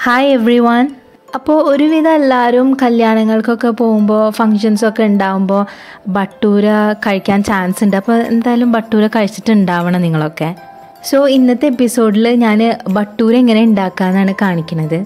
hi every one അപ്പോൾ ഒരുവിധം എല്ലാവരും കല്യാണങ്ങൾക്കൊക്കെ പോകുമ്പോൾ ഫങ്ഷൻസൊക്കെ ഉണ്ടാകുമ്പോൾ ബട്ടൂര കഴിക്കാൻ ചാൻസ് ഉണ്ട് അപ്പോൾ എന്തായാലും ബട്ടൂര കഴിച്ചിട്ടുണ്ടാവണം നിങ്ങളൊക്കെ സോ ഇന്നത്തെ എപ്പിസോഡിൽ ഞാൻ ബട്ടൂര എങ്ങനെ ഉണ്ടാക്കാമെന്നാണ് കാണിക്കുന്നത്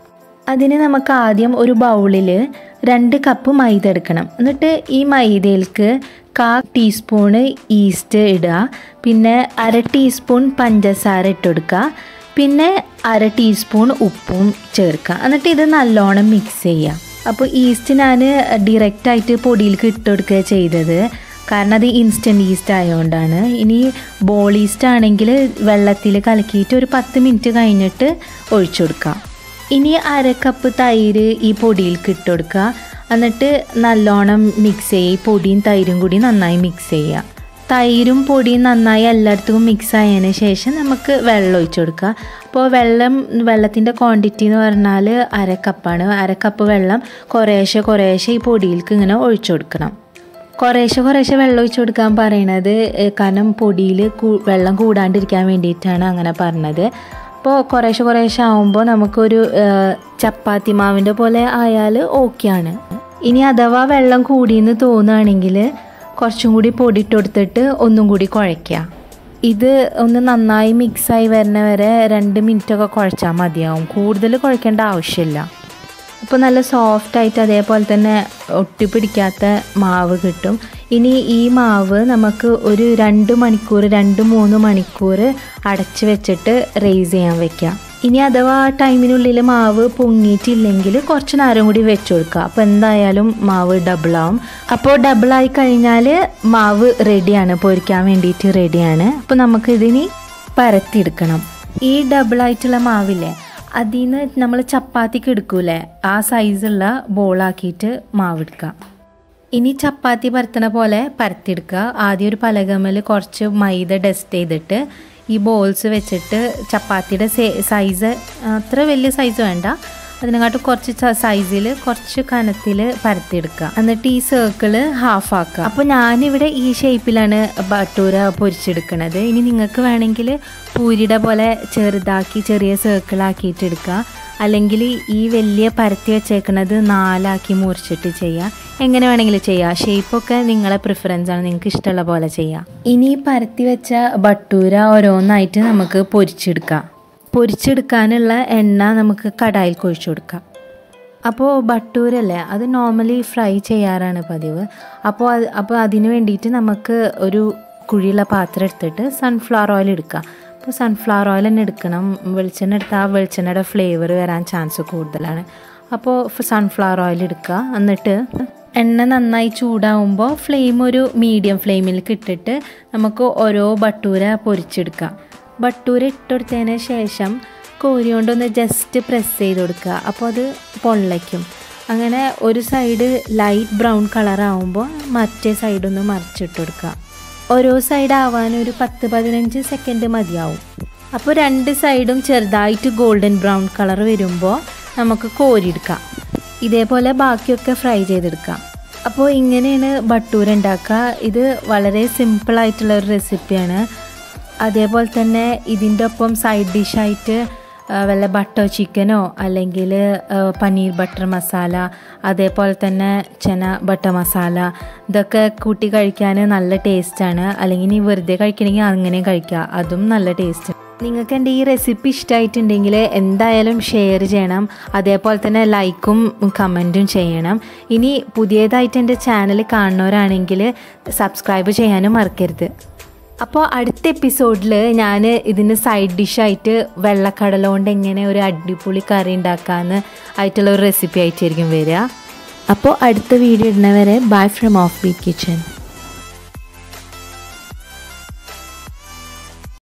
അതിന് നമുക്ക് ആദ്യം ഒരു ബൗളിൽ രണ്ട് കപ്പ് മൈദ എടുക്കണം എന്നിട്ട് ഈ മൈദയിലേക്ക് കാ ടീസ്പൂണ് ഈസ്റ്റ് ഇടുക പിന്നെ അര ടീസ്പൂൺ പഞ്ചസാര ഇട്ടുകൊടുക്കുക പിന്നെ അര ടീസ്പൂൺ ഉപ്പും ചേർക്കുക എന്നിട്ട് ഇത് നല്ലോണം മിക്സ് ചെയ്യുക അപ്പോൾ ഈസ്റ്റ് ഞാൻ ഡയറക്റ്റായിട്ട് പൊടിയിലേക്ക് ഇട്ട് കൊടുക്കുക ചെയ്തത് കാരണം അത് ഇൻസ്റ്റൻറ്റ് ഈസ്റ്റ് ആയതുകൊണ്ടാണ് ഇനി ബോൾ ഈസ്റ്റ് ആണെങ്കിൽ വെള്ളത്തിൽ കലക്കിയിട്ട് ഒരു പത്ത് മിനിറ്റ് കഴിഞ്ഞിട്ട് ഒഴിച്ചു കൊടുക്കുക ഇനി അര കപ്പ് തൈര് ഈ പൊടിയിലേക്ക് ഇട്ട് കൊടുക്കുക എന്നിട്ട് നല്ലോണം മിക്സ് ചെയ്യുക ഈ പൊടിയും തൈരും കൂടി നന്നായി മിക്സ് ചെയ്യുക തൈരും പൊടിയും നന്നായി എല്ലായിടത്തും മിക്സ് ആയതിന് ശേഷം നമുക്ക് വെള്ളം ഒഴിച്ചു കൊടുക്കുക അപ്പോൾ വെള്ളം വെള്ളത്തിൻ്റെ ക്വാണ്ടിറ്റി എന്ന് പറഞ്ഞാൽ അര കപ്പാണ് അര കപ്പ് വെള്ളം കുറേശ്ശെ കുറേശ്ശെ ഈ പൊടിയിലേക്ക് ഇങ്ങനെ ഒഴിച്ചു കൊടുക്കണം കുറേശ്ശെ കുറേശ്ശെ വെള്ളം ഒഴിച്ചു കൊടുക്കാൻ പറയണത് ഏഹ്, കാരണം പൊടിയിൽ വെള്ളം കൂടാണ്ടിരിക്കാൻ വേണ്ടിയിട്ടാണ് അങ്ങനെ പറഞ്ഞത് അപ്പോൾ കുറേശ്ശെ കുറേശ്ശെ ആവുമ്പോൾ നമുക്കൊരു ഏഹ്, ചപ്പാത്തി മാവിൻ്റെ പോലെ ആയാൽ ഓക്കെയാണ് ഇനി അഥവാ വെള്ളം കൂടിയെന്ന് തോന്നുകയാണെങ്കിൽ കുറച്ചും കൂടി പൊടി ഇട്ട് കൊടുത്തിട്ട് ഒന്നും കൂടി കുഴയ്ക്കുക ഇത് ഒന്ന് നന്നായി മിക്സായി വരുന്ന വരെ രണ്ട് മിനിറ്റൊക്കെ കുഴച്ചാൽ മതിയാവും കൂടുതൽ കുഴക്കേണ്ട ആവശ്യമില്ല അപ്പോൾ നല്ല സോഫ്റ്റ് ആയിട്ട് അതേപോലെ തന്നെ ഒട്ടിപ്പിടിക്കാത്ത മാവ് കിട്ടും ഇനി ഈ മാവ് നമുക്ക് ഒരു രണ്ട് മണിക്കൂർ രണ്ട് മൂന്ന് മണിക്കൂർ അടച്ച് വെച്ചിട്ട് റേസ് ചെയ്യാൻ വെക്കാം ഇനി അഥവാ ആ ടൈമിനുള്ളിൽ മാവ് പൊങ്ങിയിട്ടില്ലെങ്കിൽ കുറച്ച് നേരം കൂടി വെച്ച് കൊടുക്കുക അപ്പോൾ എന്തായാലും മാവ് ഡബിളാവും അപ്പോൾ ഡബിളായി കഴിഞ്ഞാൽ മാവ് റെഡിയാണ് പൊരിക്കാൻ വേണ്ടിയിട്ട് റെഡിയാണ് അപ്പോൾ നമുക്കിതിനി പരത്തിയെടുക്കണം ഈ ഡബിളായിട്ടുള്ള മാവില്ലേ അതിൽ നിന്ന് നമ്മൾ ചപ്പാത്തിക്ക് എടുക്കൂലേ ആ സൈസുള്ള ബോളാക്കിയിട്ട് മാവെടുക്കുക ഇനി ചപ്പാത്തി പരത്തണ പോലെ പരത്തിയെടുക്കുക ആദ്യം ഒരു പലകമ്മൽ കുറച്ച് മൈദ ഡസ്റ്റ് ചെയ്തിട്ട് ഈ ബോൾസ് വെച്ചിട്ട് ചപ്പാത്തിയുടെ സൈസ് അത്ര വലിയ സൈസ് വേണ്ട അതിനെക്കാട്ടും കുറച്ച് സൈസിൽ കുറച്ച് കനത്തിൽ പരത്തിയെടുക്കുക എന്നിട്ട് ഈ സർക്കിള് ഹാഫ് ആക്കുക അപ്പോൾ ഞാനിവിടെ ഈ ഷേപ്പിലാണ് ബട്ടൂര പൊരിച്ചെടുക്കുന്നത് ഇനി നിങ്ങൾക്ക് വേണമെങ്കിൽ പൂരിയുടെ പോലെ ചെറുതാക്കി ചെറിയ സർക്കിളാക്കിയിട്ട് എടുക്കുക അല്ലെങ്കിൽ ഈ വലിയ പരത്തി വെച്ചേക്കുന്നത് നാലാക്കി മുറിച്ചിട്ട് ചെയ്യുക എങ്ങനെ വേണമെങ്കിലും ചെയ്യുക ഷേപ്പൊക്കെ നിങ്ങളെ പ്രിഫറൻസ് ആണ് നിങ്ങൾക്ക് ഇഷ്ടമുള്ള പോലെ ചെയ്യുക ഇനി ഈ പരത്തി വെച്ച ബട്ടൂര ഓരോന്നായിട്ട് നമുക്ക് പൊരിച്ചെടുക്കാം പൊരിച്ചെടുക്കാനുള്ള എണ്ണ നമുക്ക് കടായിൽ കൊഴിച്ചു കൊടുക്കാം അപ്പോൾ ബട്ടൂരല്ലേ അത് നോർമലി ഫ്രൈ ചെയ്യാറാണ് പതിവ് അപ്പോൾ അത് അപ്പോൾ അതിന് വേണ്ടിയിട്ട് നമുക്ക് ഒരു കുഴിയുള്ള പാത്രം എടുത്തിട്ട് സൺഫ്ലവർ ഓയിൽ എടുക്കുക അപ്പോൾ സൺഫ്ലവർ ഓയിൽ തന്നെ എടുക്കണം വെളിച്ചെണ്ണ എടുത്താൽ ആ വെളിച്ചെണ്ണയുടെ ഫ്ലേവർ വരാൻ ചാൻസ് കൂടുതലാണ് അപ്പോൾ സൺഫ്ലവർ ഓയിൽ എടുക്കുക എന്നിട്ട് എണ്ണ നന്നായി ചൂടാവുമ്പോൾ ഫ്ലെയിം ഒരു മീഡിയം ഫ്ലെയിമിലേക്ക് ഇട്ടിട്ട് നമുക്ക് ഓരോ ബട്ടൂര പൊരിച്ചെടുക്കാം ബട്ടൂര ഇട്ടുകൊടുത്തതിന് ശേഷം കോരി കൊണ്ടൊന്ന് ജസ്റ്റ് പ്രസ് ചെയ്ത് കൊടുക്കുക അപ്പോൾ അത് പൊള്ളയ്ക്കും അങ്ങനെ ഒരു സൈഡ് ലൈറ്റ് ബ്രൗൺ കളർ ആവുമ്പോൾ മറ്റേ സൈഡൊന്ന് മറിച്ചിട്ട് കൊടുക്കുക ഓരോ സൈഡ് ആവാൻ ഒരു പത്ത് പതിനഞ്ച് സെക്കൻഡ് മതിയാവും അപ്പോൾ രണ്ട് സൈഡും ചെറുതായിട്ട് ഗോൾഡൻ ബ്രൗൺ കളർ വരുമ്പോൾ നമുക്ക് കോരിയെടുക്കാം ഇതേപോലെ ബാക്കിയൊക്കെ ഫ്രൈ ചെയ്തെടുക്കാം അപ്പോൾ ഇങ്ങനെയാണ് ബട്ടൂര ഉണ്ടാക്കുക ഇത് വളരെ സിമ്പിളായിട്ടുള്ള ഒരു റെസിപ്പിയാണ് അതേപോലെ തന്നെ ഇതിൻ്റെ ഒപ്പം സൈഡ് ഡിഷായിട്ട് വല്ല ബട്ടർ ചിക്കനോ അല്ലെങ്കിൽ പനീർ ബട്ടർ മസാല അതേപോലെ തന്നെ ചെന ബട്ടർ മസാല ഇതൊക്കെ കൂട്ടി കഴിക്കാൻ നല്ല ടേസ്റ്റാണ് അല്ലെങ്കിൽ ഇനി വെറുതെ കഴിക്കണമെങ്കിൽ അങ്ങനെ കഴിക്കുക അതും നല്ല ടേസ്റ്റ് നിങ്ങൾക്ക് എൻ്റെ ഈ റെസിപ്പി ഇഷ്ടമായിട്ടുണ്ടെങ്കിൽ എന്തായാലും ഷെയർ ചെയ്യണം അതേപോലെ തന്നെ ലൈക്കും കമൻറ്റും ചെയ്യണം ഇനി പുതിയതായിട്ട് എൻ്റെ ചാനൽ കാണുന്നവരാണെങ്കിൽ സബ്സ്ക്രൈബ് ചെയ്യാനും മറക്കരുത് അപ്പോൾ അടുത്ത എപ്പിസോഡിൽ ഞാൻ ഇതിന് സൈഡ് ഡിഷായിട്ട് വെള്ളക്കടല കൊണ്ട് എങ്ങനെ ഒരു അടിപൊളി കറി ഉണ്ടാക്കാമെന്ന് ആയിട്ടുള്ള ഒരു റെസിപ്പി ആയിട്ടായിരിക്കും വരിക അപ്പോൾ അടുത്ത വീഡിയോ ഇടുന്നവരെ bye from of B kitchen